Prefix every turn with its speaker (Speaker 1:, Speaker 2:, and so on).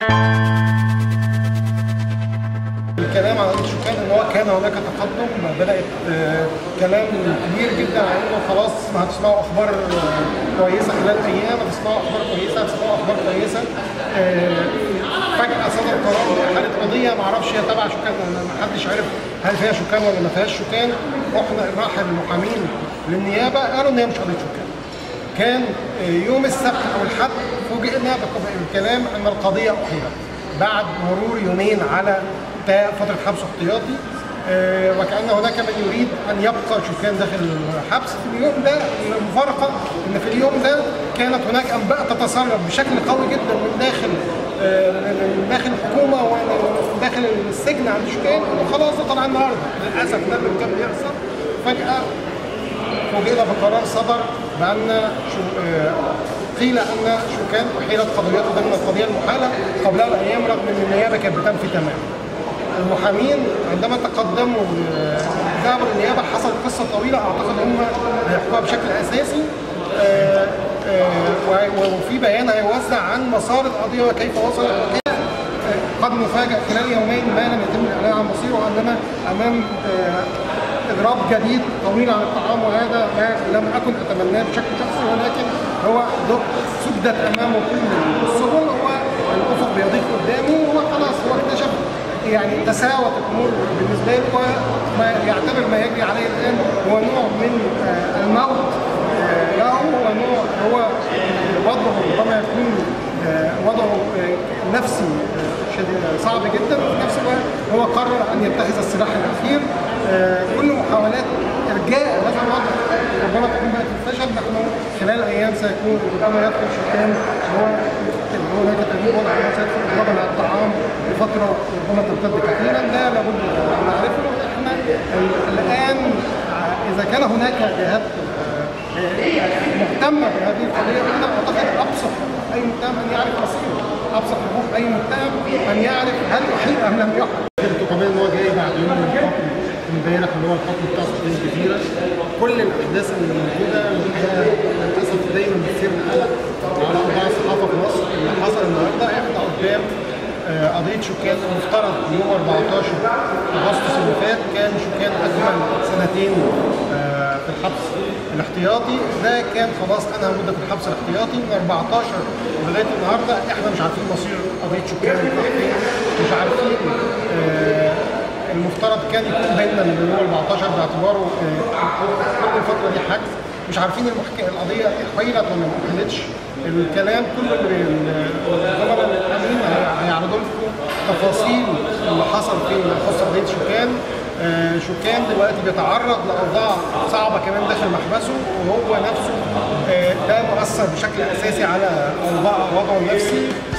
Speaker 1: الكلام عن الشوكان ان هو كان هناك تقدم بدات آه، كلام كبير جدا عن انه خلاص ما هتسمعوا اخبار آه، كويسه خلال ايام هتسمعوا اخبار كويسه هتسمعوا اخبار كويسه آه، فجاه صدر قرار بإحالة قضيه ما اعرفش هي تبع شوكان ما حدش عارف هل فيها شوكان ولا ما فيهاش شوكان رحنا راح المحامين للنيابه قالوا ان هي مش قضيه شوكان كان يوم السبت او الحد فوجئنا بالكلام ان القضيه احيلت بعد مرور يومين على انتهاء فتره حبس احتياطي آه، وكان هناك من يريد ان يبقى شوكان داخل الحبس في اليوم ده المفارقه ان في اليوم ده كانت هناك انباء تتسرب بشكل قوي جدا من داخل آه، من داخل الحكومه ومن داخل السجن عند شوكان وخلاص ده طلع النهارده للاسف ده اللي كان بيحصل فجاه فوجئنا بقرار صدر بان شو آه، قيل ان شوكان احيلت قضيته ضمن القضيه المحاله قبلها بايام رغم ان النيابه كانت بتنفي تماما. المحامين عندما تقدموا ل- ذهبوا للنيابه حصلت قصه طويله اعتقد هم هيحكوها بشكل اساسي آه، آه، و- وفي بيان هيوزع عن مسار القضيه وكيف وصلت وكيف قد نفاجأ خلال يومين ما لم يتم الإعلان عن مصيره وأننا أمام آه، إضراب جديد طويل عن الطعام وهذا ما لم أكن أتمناه بشكل شخصي ولكن هو ض- سدت أمامه كل السبل هو الأفق بيضيق قدامه وخلاص هو اكتشف يعني تساوت الأمور بالنسبة له وما يعتبر ما يجري عليه الآن هو نوع من آه، الموت آه، له ونوع هو وضعه ربما يكون آه، وضعه آه، نفسي آه، شديد- صعب جدا وفي نفس الوقت هو قرر ان يتخذ السلاح الاخير آه، كل محاولات ارجاء هذا الوضع ربما تكون بقت الفشل نحن خلال ايام سيكون ربما يدخل شيطان هو هو هناك تغيير وضع الناس يدخل اضرابا على الطعام لفتره ربما تمتد كثيرا ده لابد ان نعرفه احنا ال- الان ع- اذا كان هناك جهات آه، مهتمه بهذه القضيه انا اعتقد ابسط اي متهم ان يعرف مصيره ابسط حقوق اي متهم ان يعرف هل احيل ام لم يحل انتوا كمان ان هو جاي بعد يوم الحكم امبارح اللي هو الحكم بتاع سقوط الجزيره كل الاحداث اللي موجوده ده للاسف دايما بتصير قلق على اوضاع الصحافه في مصر اللي حصل النهارده احنا قدام آه، قضيه شوكان المفترض يوم 14 اغسطس اللي فات كان شوكان اجمل سنتين آه، في الحبس الاحتياطي ده كان خلاص انهى مده في الحبس الاحتياطي من 14 لغايه النهارده احنا مش عارفين مصير قضيه شوكان راح فين مش عارفين آه، المفترض كان يكون بيننا من يوم 14 باعتباره آه، كل الفتره دي حجز مش عارفين المحك... القضيه احيلت ولا ما احيلتش الكلام كل اللي الزملاء الامين هيعرضوا لكم تفاصيل اللي حصل في ما يخص قضيه شوكان آه، شوكان دلوقتي بيتعرض لاوضاع صعبه كمان داخل محبسه وهو نفسه آه، ده مؤثر بشكل اساسي على اوضاع وضعه النفسي